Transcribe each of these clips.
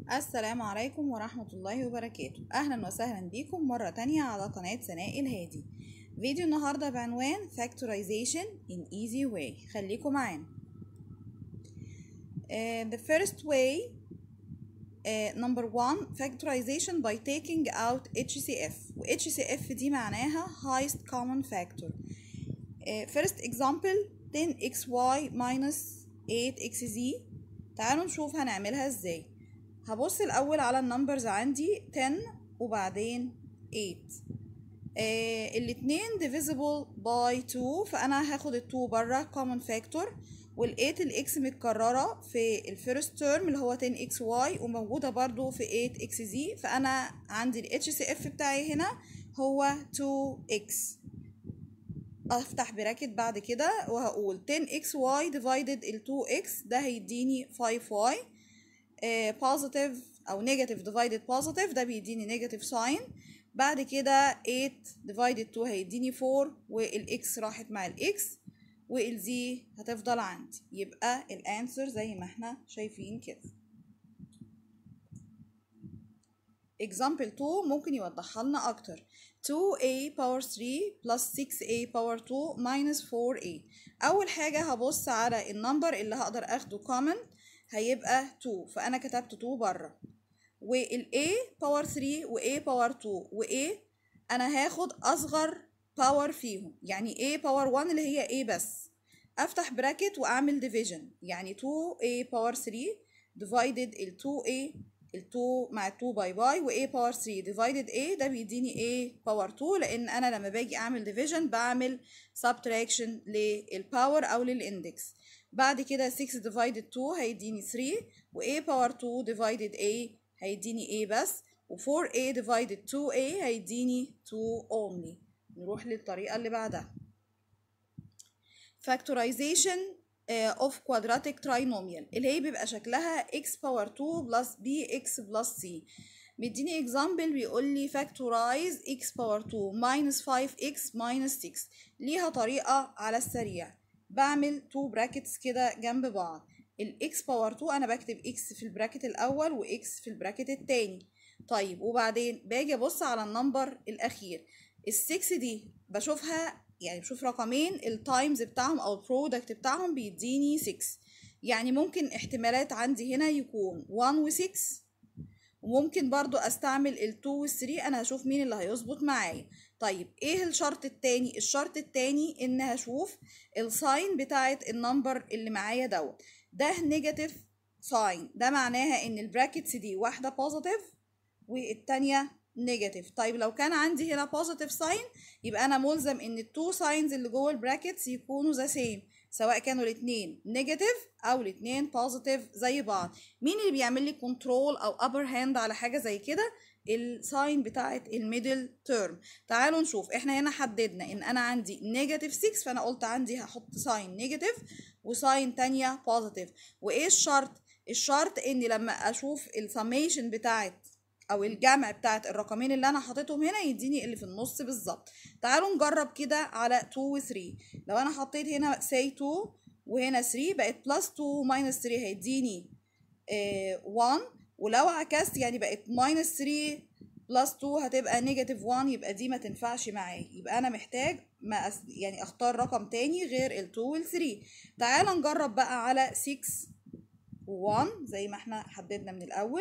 السلام عليكم ورحمة الله وبركاته أهلا وسهلا بيكم مرة تانية على قناة سناء الهادي فيديو النهاردة بعنوان Factorization in Easy Way خليكم معانا uh, The first way uh, number one factorization by taking out HCF و HCF دي معناها highest common factor uh, first example 10xy minus 8xz تعالوا نشوف هنعملها ازاي هبص الاول على النمبرز عندي 10 وبعدين 8 آه الاتنين divisible by 2 فانا هاخد ال 2 بره common factor وال 8 الاكس متكرره في الفيرست تيرم اللي هو 10 اكس واي وموجوده برضو في 8 اكس زي فانا عندي ال اتش سي اف بتاعي هنا هو 2 اكس افتح براكت بعد كده وهقول 10 اكس واي divided ال 2 اكس ده هيديني 5 واي بوزيتيف او نيجاتيف ديفايدد بوزيتيف ده بيديني نيجاتيف ساين بعد كده 8 ديفايدد 2 هيديني 4 والاكس راحت مع الاكس والزي هتفضل عندي يبقى الانسر زي ما احنا شايفين كده example 2 ممكن يوضحها لنا اكتر 2a power 3 plus 6a power 2 minus 4a اول حاجه هبص على النمبر اللي هقدر اخده common هيبقى 2 فانا كتبت 2 بره وال A باور 3 و A باور 2 و A انا هاخد اصغر باور فيهم يعني A باور 1 اللي هي A بس افتح براكت واعمل ديفيجن يعني 2A باور 3 divided ال 2A ال 2 مع 2 باي باي و A باور 3 divided A ده بيديني A باور 2 لان انا لما باجي اعمل ديفيجن بعمل subtraction للباور او للاندكس بعد كده 6 divided 2 هيديني 3 و a power 2 divided a هيديني a بس و 4a divided 2a هيديني 2 only نروح للطريقة اللي بعدها factorization of quadratic trinomial اللي هي بيبقى شكلها x power 2 plus bx plus c مديني example بيقول لي factorize x power 2 minus 5x minus 6 ليها طريقة على السريع بعمل تو براكتس كده جنب بعض الاكس باور 2 انا بكتب اكس في البراكت الاول واكس في البراكت التاني طيب وبعدين باجي ابص على النمبر الاخير ال6 دي بشوفها يعني بشوف رقمين التايمز بتاعهم او البرودكت بتاعهم بيديني 6 يعني ممكن احتمالات عندي هنا يكون 1 و6 وممكن برضو استعمل ال2 وال3 انا هشوف مين اللي هيظبط معايا طيب ايه الشرط التاني الشرط التاني ان هشوف الساين بتاعت النمبر اللي معايا دوت ده نيجاتيف ساين ده معناها ان البراكتس دي واحده بوزيتيف والتانيه نيجاتيف طيب لو كان عندي هنا بوزيتيف ساين يبقى انا ملزم ان التو ساينز اللي جوه البراكتس يكونوا ذا سيم سواء كانوا الاثنين نيجاتيف او الاثنين بوزيتيف زي بعض مين اللي بيعمل لي كنترول او ابر هاند على حاجه زي كده الساين بتاعت الميدل تيرم تعالوا نشوف احنا هنا حددنا ان انا عندي نيجاتيف 6 فانا قلت عندي هحط ساين نيجاتيف وساين تانية بوزيتيف وايه الشرط الشرط ان لما اشوف السميشن بتاعت او الجمع بتاعت الرقمين اللي انا حاططهم هنا يديني اللي في النص بالظبط تعالوا نجرب كده على 2 و 3 لو انا حطيت هنا سي 2 وهنا 3 بقت بلس 2 ماينس 3 هيديني آه 1 ولو عكست يعني بقت ماينس 3 بلس 2 هتبقى نيجاتيف 1 يبقى دي ما تنفعش معايا يبقى انا محتاج ما أس... يعني اختار رقم تاني غير ال 2 وال 3 تعال نجرب بقى على 6 و 1 زي ما احنا حددنا من الاول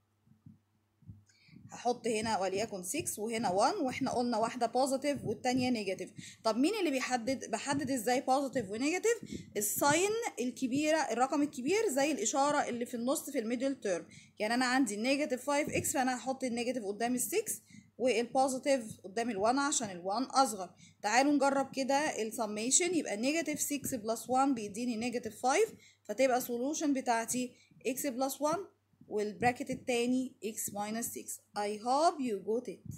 هحط هنا وليكن 6 وهنا 1 واحنا قلنا واحده بوزيتيف والتانيه نيجاتيف طب مين اللي بيحدد بحدد ازاي بوزيتيف ونيجاتيف الساين الكبيره الرقم الكبير زي الاشاره اللي في النص في الميدل تيرم يعني انا عندي نيجاتيف 5 اكس فانا هحط النيجاتيف قدام ال 6 والبوزيتيف قدام ال 1 عشان ال 1 اصغر تعالوا نجرب كده السميشن يبقى نيجاتيف 6 بلس 1 بيديني نيجاتيف 5 فتبقى سولوشن بتاعتي اكس بلس 1 والبراكت التاني x minus 6 I hope you got it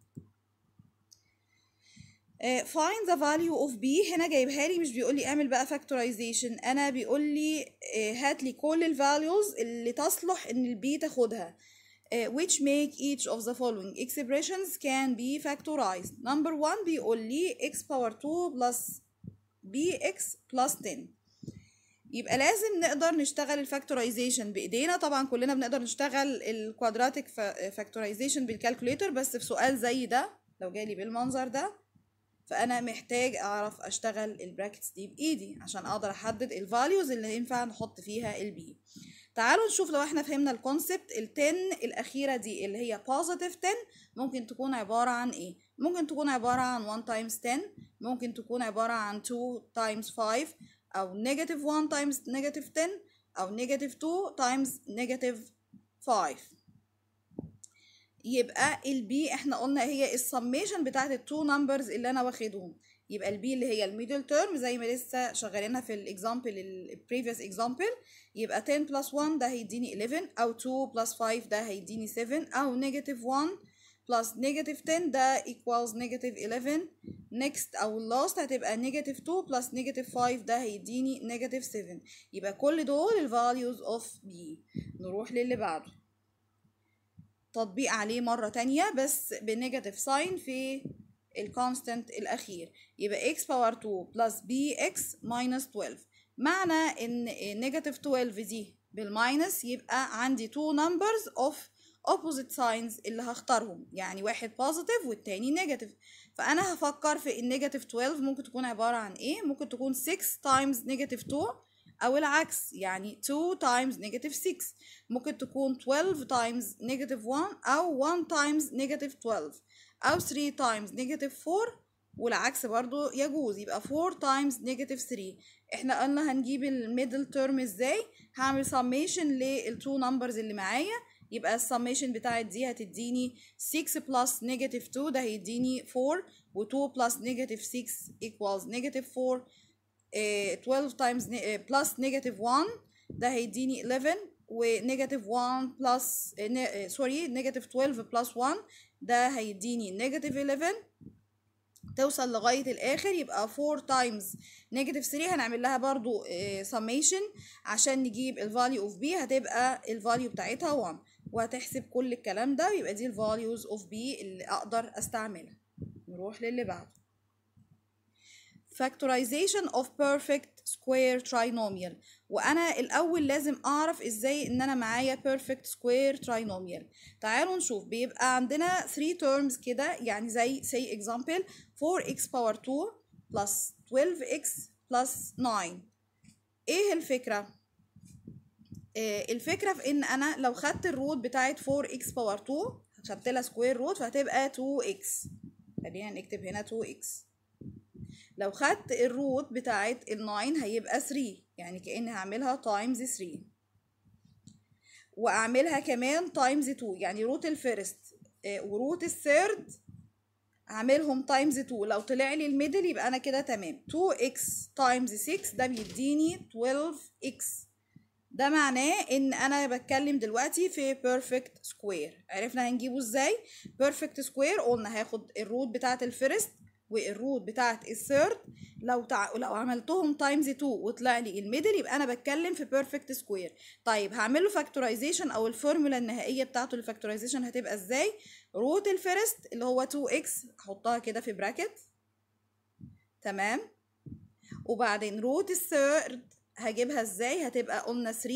uh, find the value of b هنا جايبها لي مش بيقول لي اعمل بقى factorization انا بيقول لي uh, هات لي كل الفاليوز اللي تصلح ان البي تاخدها uh, which make each of the following expressions can be factorized number one بيقول لي x power 2 plus bx plus 10 يبقى لازم نقدر نشتغل الفاكتورايزيشن بايدينا طبعا كلنا بنقدر نشتغل الكوادراتيك فاكتورايزيشن بالكالكوليتر بس في سؤال زي ده لو جالي بالمنظر ده فانا محتاج اعرف اشتغل البراكتس دي بايدي عشان اقدر احدد الفاليوز اللي ينفع نحط فيها البي تعالوا نشوف لو احنا فهمنا الكونسبت ال 10 الاخيره دي اللي هي بوزيتيف 10 ممكن تكون عباره عن ايه ممكن تكون عباره عن 1 تايمز 10 ممكن تكون عباره عن 2 تايمز 5 او نيجاتيف 1 تايمز نيجاتيف 10 او نيجاتيف 2 تايمز نيجاتيف 5 يبقى البي احنا قلنا هي السميشن بتاعت التو نمبرز اللي انا واخدهم يبقى البي اللي هي الميدل تيرم زي ما لسه شغالينها في الاكزامبل البريفيوس اكزامبل يبقى 10 بلس 1 ده هيديني 11 او 2 بلس 5 ده هيديني 7 او نيجاتيف 1 بلس نيجاتيف 10 ده equals نيجاتيف 11 next او اللاست هتبقى نيجاتيف 2 بلس نيجاتيف 5 ده هيديني نيجاتيف 7 يبقى كل دول الفاليوز اوف بي نروح للي بعده تطبيق عليه مرة تانية بس بنيجاتيف ساين في الكونستنت الأخير يبقى x باور 2 بلس bx minus 12 معنى إن نيجاتيف 12 دي بالماينس يبقى عندي two numbers of opposite signs اللي هختارهم يعني واحد positive والتاني negative فأنا هفكر في النيجاتيف 12 ممكن تكون عبارة عن إيه ممكن تكون 6 times negative 2 أو العكس يعني 2 times negative 6 ممكن تكون 12 times negative 1 أو 1 times negative 12 أو 3 times negative 4 والعكس برضو يجوز يبقى 4 times negative 3 احنا قلنا هنجيب الميدل تيرم ازاي هعمل summation للتو نمبرز اللي معايا يبقى السميشن بتاعت دي هتديني 6 بلس نيجاتيف 2 ده هيديني 4 و2 بلس نيجاتيف 6 equals نيجاتيف 4 12 times بلس نيجاتيف 1 ده هيديني 11 ونيجاتيف 1 بلس سوري نيجاتيف 12 بلس 1 ده هيديني نيجاتيف 11 توصل لغاية الآخر يبقى 4 تايمز نيجاتيف 3 هنعمل لها برضو سميشن عشان نجيب الفاليو اوف بي هتبقى الفاليو بتاعتها 1 وهتحسب كل الكلام ده يبقى دي الفاليوز اوف بي اللي اقدر استعملها نروح للي بعده factorization of perfect square trinomial وانا الاول لازم اعرف ازاي ان انا معايا perfect square trinomial تعالوا نشوف بيبقى عندنا 3 terms كده يعني زي say example 4x power 2 plus 12x plus 9 ايه الفكره آه الفكره في ان انا لو خدت الروت بتاعت 4x power 2 خدت لها سكوير روت فهتبقى 2x خلينا نكتب هنا 2x لو خدت الروت بتاعت ال 9 هيبقى 3 يعني كأني هعملها تايمز 3 واعملها كمان تايمز 2 يعني روت الفيرست وروت الثيرد اعملهم تايمز 2 لو طلع لي الميدل يبقى انا كده تمام 2x تايمز 6 ده بيديني 12x ده معناه ان انا بتكلم دلوقتي في بيرفكت سكوير عرفنا هنجيبه ازاي بيرفكت سكوير قلنا هاخد الروت بتاعت الفيرست والروت بتاعت الثيرد لو تع... لو عملتهم تايمز 2 وطلع لي الميدل يبقى انا بتكلم في بيرفكت سكوير طيب هعمل له فاكتورايزيشن او الفورمولا النهائيه بتاعته للفاكتورايزيشن هتبقى ازاي روت الفيرست اللي هو 2x احطها كده في براكت تمام وبعدين روت الثيرد هجيبها ازاي هتبقى قلنا 3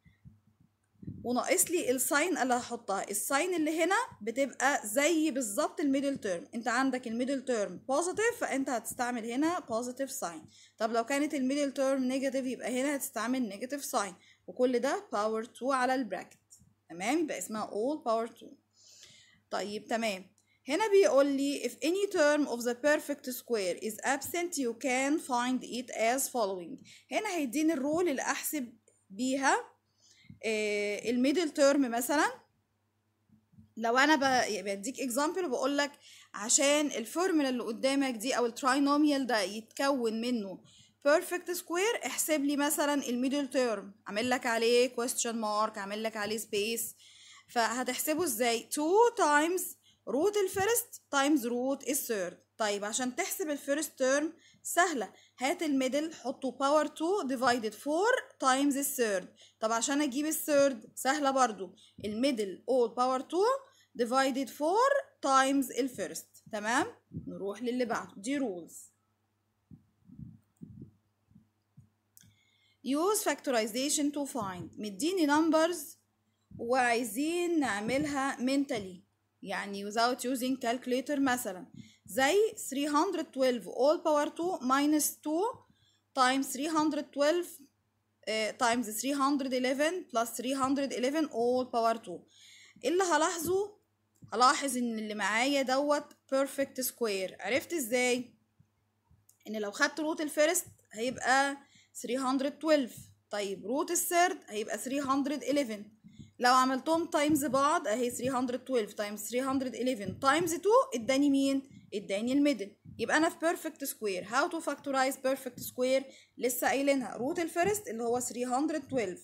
وناقص لي الساين اللي هحطها الساين اللي هنا بتبقى زي بالظبط الميدل تيرم انت عندك الميدل تيرم بوزيتيف فانت هتستعمل هنا بوزيتيف ساين طب لو كانت الميدل تيرم نيجاتيف يبقى هنا هتستعمل نيجاتيف ساين وكل ده باور 2 على البراكت تمام يبقى اسمها all باور 2 طيب تمام هنا بيقول لي if any term of the perfect square is absent you can find it as following هنا هيديني الرول اللي احسب بيها الميدل تيرم مثلا لو انا بديك اكزامبل وبقول لك عشان الفورمولا اللي قدامك دي او التراينوميال ده يتكون منه بيرفكت سكوير احسب لي مثلا الميدل تيرم اعمل لك عليه كويستشن مارك اعمل لك عليه سبيس فهتحسبه ازاي 2 تايمز روت الفيرست تايمز روت الثيرد طيب عشان تحسب الفيرست تيرم سهلة هات الميدل حطه باور 2 ديفايدد 4 تايمز الثيرد طب عشان اجيب الثيرد سهلة برضو الميدل all باور 2 ديفايدد 4 تايمز الفيرست تمام نروح للي بعده دي رولز use factorization to find مديني numbers وعايزين نعملها mentally يعني without using calculator مثلا زي 312 all power 2 minus 2 times 312 uh, times 311 plus 311 all power 2 اللي هلاحظه هلاحظ ان اللي معايا دوت perfect square عرفت ازاي ان لو خدت روت الفيرست هيبقى 312 طيب روت الثيرد هيبقى 311 لو عملتهم تايمز بعض اهي 312 تايمز 311 تايمز 2 اداني مين اداني الميدل يبقى انا في بيرفكت سكوير هاو تو فاكتورايز بيرفكت سكوير لسه قايلينها روت الفيرست اللي هو 312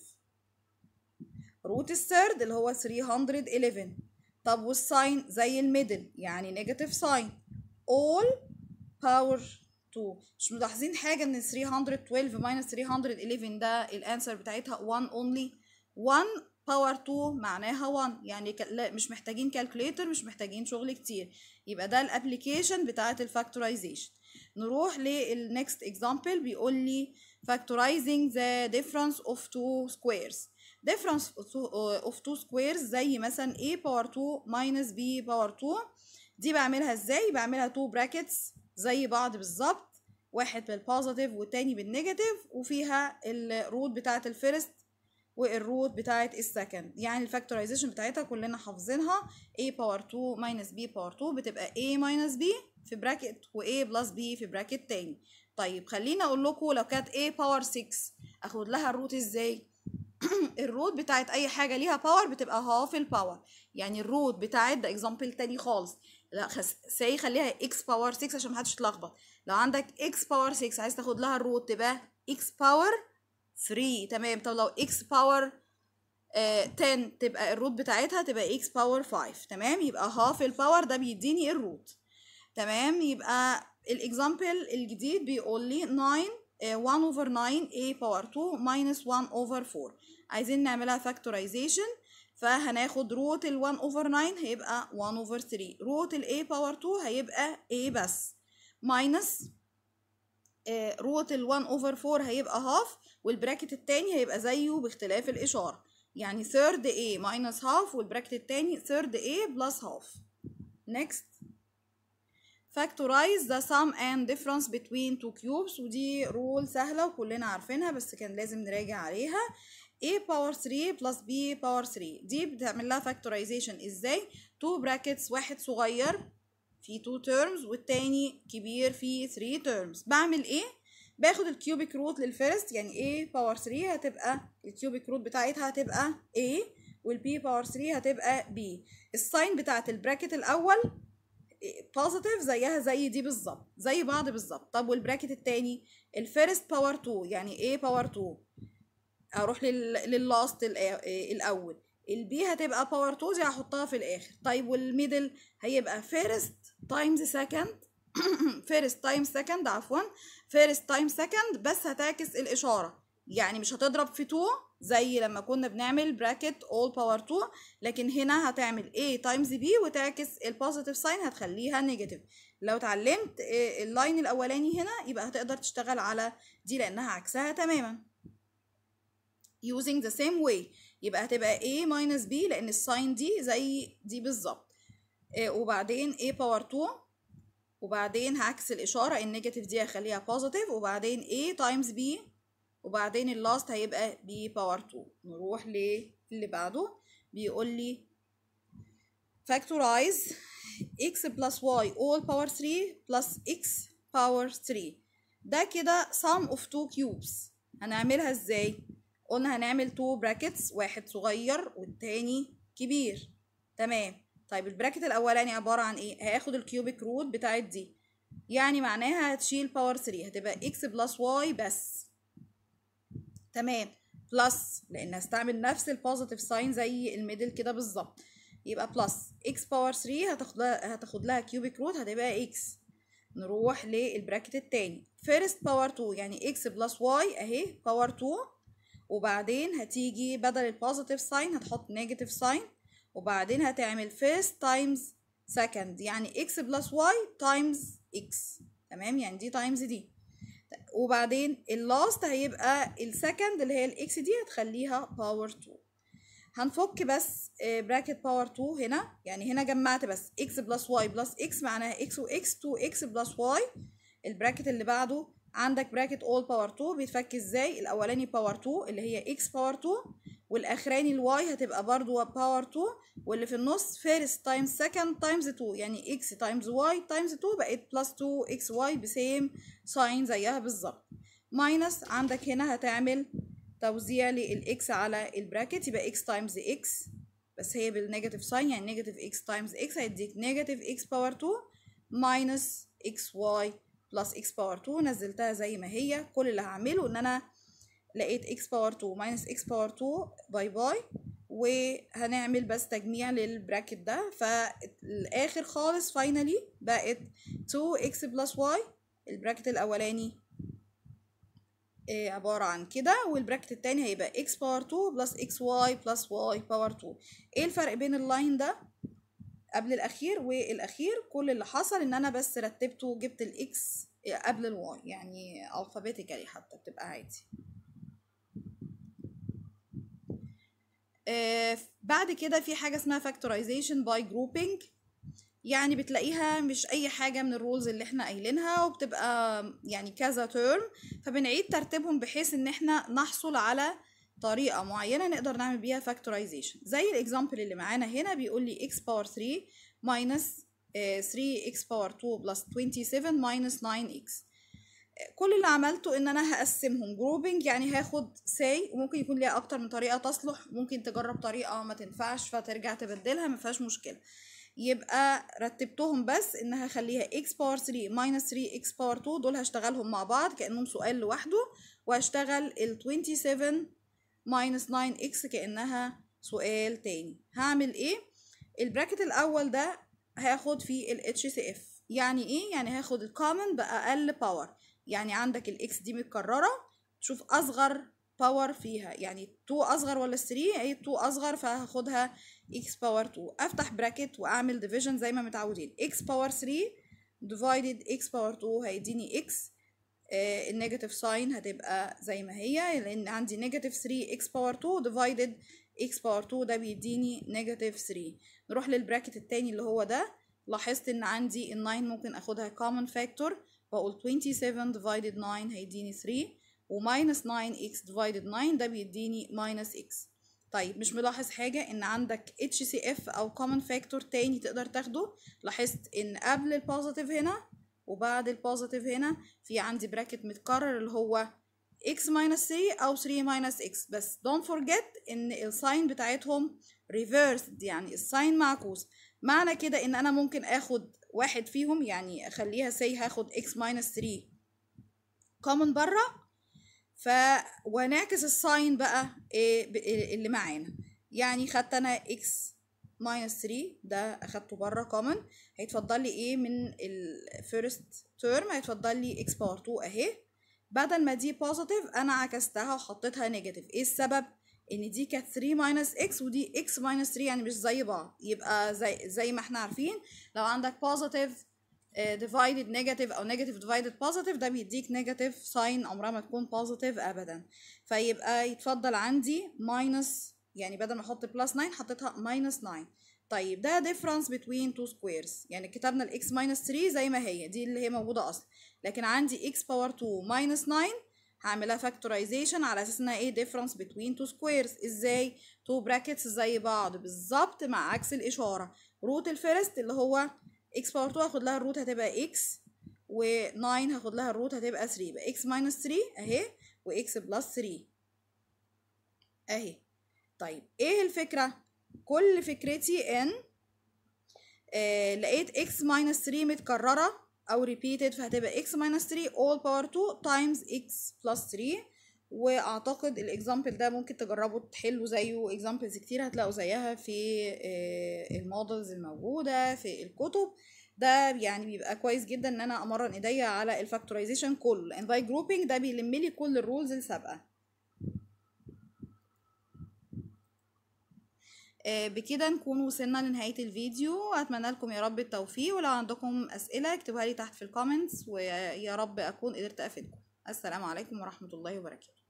روت الثيرد اللي هو 311 طب والساين زي الميدل يعني نيجاتيف ساين all power 2 مش ملاحظين حاجه ان 312 minus 311 ده الانسر بتاعتها 1 only 1 باور 2 معناها 1 يعني لا مش محتاجين كالكوليتر مش محتاجين شغل كتير يبقى ده الابلكيشن بتاعت الفاكتورايزيشن نروح للنكست اكزامبل بيقول لي factorizing the difference of two squares difference of two squares زي مثلا a power 2 minus b power 2 دي بعملها ازاي بعملها 2 brackets زي بعض بالظبط واحد بالبوزيتيف والتاني بالنيجاتيف وفيها الروت بتاعت الفيرست والروت بتاعت السكند يعني الفاكتورايزيشن بتاعتها كلنا حافظينها a باور 2 minus b باور 2 بتبقى a minus b في براكت و a بلس b في براكت تاني طيب خليني اقول لكم لو كانت a باور 6 اخد لها الروت ازاي الروت بتاعت اي حاجه ليها باور بتبقى هاف الباور يعني الروت بتاعت ده اكزامبل تاني خالص لا خس... سي خليها x باور 6 عشان محدش يتلخبط لو عندك x باور 6 عايز تاخد لها الروت تبقى x باور 3 تمام طب لو x باور 10 تبقى الروت بتاعتها تبقى x باور 5 تمام يبقى هاف الباور ده بيديني الروت تمام يبقى الاكزامبل الجديد بيقول لي 9 1 over 9 a باور 2 minus 1 over 4 عايزين نعملها فاكتورايزيشن فهناخد روت ال 1 over 9 هيبقى 1 over 3 روت ال a باور 2 هيبقى a بس minus روت ال 1 over 4 هيبقى هاف والبراكت التاني هيبقى زيه باختلاف الإشارة يعني third a minus half والبراكت التاني third a plus half next factorize the sum and difference between two cubes ودي رول سهلة وكلنا عارفينها بس كان لازم نراجع عليها a power 3 plus b power 3 دي بتعمل لها factorization ازاي 2 brackets واحد صغير في 2 terms والتاني كبير في 3 terms بعمل ايه باخد الكيوبيك روت للفيرست يعني a باور 3 هتبقى الكيوبيك روت بتاعتها هتبقى a والبي باور 3 هتبقى b الساين بتاعت البراكت الاول بوزيتيف زيها زي دي بالظبط زي بعض بالظبط طب والبراكت التاني الفيرست باور 2 يعني a باور 2 اروح لل... لللاست الاول البي هتبقى باور 2 دي هحطها في الاخر طيب والميدل هيبقى فيرست تايمز سكند فيرست تايم سكند عفوا فيرست تايم سكند بس هتعكس الاشاره يعني مش هتضرب في 2 زي لما كنا بنعمل براكت all باور 2 لكن هنا هتعمل a تايمز b وتعكس البوزيتيف ساين هتخليها نيجاتيف لو اتعلمت اللاين الاولاني هنا يبقى هتقدر تشتغل على دي لانها عكسها تماما using the same way يبقى هتبقى a minus b لان الساين دي زي دي بالظبط وبعدين a باور 2 وبعدين هعكس الإشارة النيجاتيف دي هخليها بوزيتيف وبعدين A تايمز B وبعدين اللاست هيبقى B باور 2 نروح للي بعده بيقول لي factorize x plus y all power 3 plus x power 3 ده كده sum of two cubes هنعملها ازاي قلنا هنعمل two brackets واحد صغير والتاني كبير تمام طيب البراكت الاولاني عباره عن ايه هاخد الكيوبيك روت بتاعت دي يعني معناها هتشيل باور 3 هتبقى x بلس y بس تمام بلس لان هستعمل نفس البوزيتيف ساين زي الميدل كده بالظبط يبقى بلس x باور 3 هتاخد لها هتاخد لها كيوبيك روت هتبقى x نروح للبراكت التاني فيرست باور 2 يعني x بلس y اهي باور 2 وبعدين هتيجي بدل البوزيتيف ساين هتحط نيجاتيف ساين وبعدين هتعمل first times second يعني x plus y times x تمام يعني دي times دي وبعدين اللاست هيبقى السكند اللي هي الاكس دي هتخليها باور 2 هنفك بس براكت باور 2 هنا يعني هنا جمعت بس x بلس y بلس x معناها x و x 2x بلس y البراكت اللي بعده عندك براكت all باور 2 بيتفك ازاي الاولاني باور 2 اللي هي x باور 2 والاخراني الواي هتبقى برضو باور 2 واللي في النص فيرست تايمز سكند تايمز 2 يعني x تايمز y تايمز 2 بقت بلس 2 x y بسيم ساين زيها بالظبط ماينس عندك هنا هتعمل توزيع للاكس على البراكت يبقى x تايمز x بس هي بالنيجاتيف ساين يعني نيجاتيف x تايمز x هيديك نيجاتيف x باور 2 ماينس xy بلس x باور 2 نزلتها زي ما هي كل اللي هعمله ان انا لقيت x باور 2 ماينس x باور 2 باي باي وهنعمل بس تجميع للبراكت ده فالاخر خالص فاينلي بقت 2x بلس y البراكت الاولاني إيه عبارة عن كده والبراكت التاني هيبقى x باور 2 بلس xy بلس y باور 2 ايه الفرق بين اللاين ده قبل الاخير والاخير كل اللي حصل ان انا بس رتبته وجبت الاكس قبل الواي يعني alphabetically حتى بتبقى عادي آه بعد كده في حاجة اسمها factorization by grouping يعني بتلاقيها مش اي حاجة من الرولز اللي احنا قايلينها وبتبقى يعني كذا تيرم فبنعيد ترتيبهم بحيث ان احنا نحصل على طريقة معينة نقدر نعمل بيها factorization زي الاكزامبل اللي معانا هنا بيقول لي x باور 3 minus 3x باور 2 plus 27 minus 9x كل اللي عملته ان انا هقسمهم جروبنج يعني هاخد ساي وممكن يكون ليها اكتر من طريقه تصلح ممكن تجرب طريقه ما تنفعش فترجع تبدلها ما فيهاش مشكله يبقى رتبتهم بس ان هخليها x باور 3 minus 3x باور 2 دول هشتغلهم مع بعض كانهم سؤال لوحده وهشتغل ال 27 minus 9x كانها سؤال تاني هعمل ايه البراكت الاول ده هاخد فيه ال HCF يعني ايه يعني هاخد الكومن باقل باور يعني عندك الاكس دي متكرره تشوف اصغر باور فيها يعني 2 اصغر ولا 3 هي 2 اصغر فهاخدها x باور 2 افتح براكت واعمل ديفيجن زي ما متعودين x باور 3 divided x باور 2 هيديني x آه النيجاتيف ساين هتبقى زي ما هي لان عندي نيجاتيف 3 x باور 2 divided x باور 2 ده بيديني نيجاتيف 3 نروح للبراكت التاني اللي هو ده لاحظت ان عندي ال 9 ممكن اخدها common factor بقول 27 divided 9 هيديني 3 وماينس 9x divided 9 ده بيديني ماينس x طيب مش ملاحظ حاجة ان عندك HCF او common factor تاني تقدر تاخده لاحظت ان قبل البوزيتيف هنا وبعد البوزيتيف هنا في عندي براكت متكرر اللي هو x minus 3 او 3 minus x بس don't forget ان الساين بتاعتهم reversed يعني الساين معكوس معنى كده ان انا ممكن اخد واحد فيهم يعني اخليها سي هاخد x minus 3 common بره ف ونعكس الساين بقى إيه اللي معانا يعني خدت انا x minus 3 ده اخدته بره common هيتفضل لي ايه من الفيرست تيرم هيتفضل لي x باور 2 اهي بدل ما دي بوزيتيف انا عكستها وحطيتها نيجاتيف ايه السبب ان دي كانت 3 ماينس اكس ودي اكس ماينس 3 يعني مش زي بعض يبقى زي زي ما احنا عارفين لو عندك بوزيتيف ديفايدد نيجاتيف او نيجاتيف ديفايدد بوزيتيف ده بيديك نيجاتيف ساين عمرها ما تكون بوزيتيف ابدا فيبقى يتفضل عندي ماينس يعني بدل ما احط بلس 9 حطيتها ماينس 9 طيب ده difference between two squares يعني كتبنا الاكس ماينس 3 زي ما هي دي اللي هي موجوده اصلا لكن عندي اكس باور 2 ماينس 9 هعملها فاكتورايزيشن على اساس انها ايه difference between two squares ازاي two brackets زي بعض بالظبط مع عكس الاشاره روت الفيرست اللي هو x باور 2 هاخد لها الروت هتبقى x و9 هاخد لها الروت هتبقى 3 يبقى x minus 3 اهي وx بلس 3 اهي طيب ايه الفكره كل فكرتي ان آه لقيت x minus 3 متكرره او repeated فهتبقى x minus 3 all power 2 times x plus 3 واعتقد الاكزامبل ده ممكن تجربوا تحلوا زيه اكزامبلز كتير هتلاقوا زيها في المودلز الموجوده في الكتب ده يعني بيبقى كويس جدا ان انا امرن ايديا على الفاكتورايزيشن كله لان باي جروبنج ده بيلم لي كل الرولز السابقه بكده نكون وصلنا لنهاية الفيديو أتمنى لكم يا رب التوفيق ولو عندكم أسئلة اكتبوها لي تحت في الكومنتس ويا رب أكون قدرت أفيدكم السلام عليكم ورحمة الله وبركاته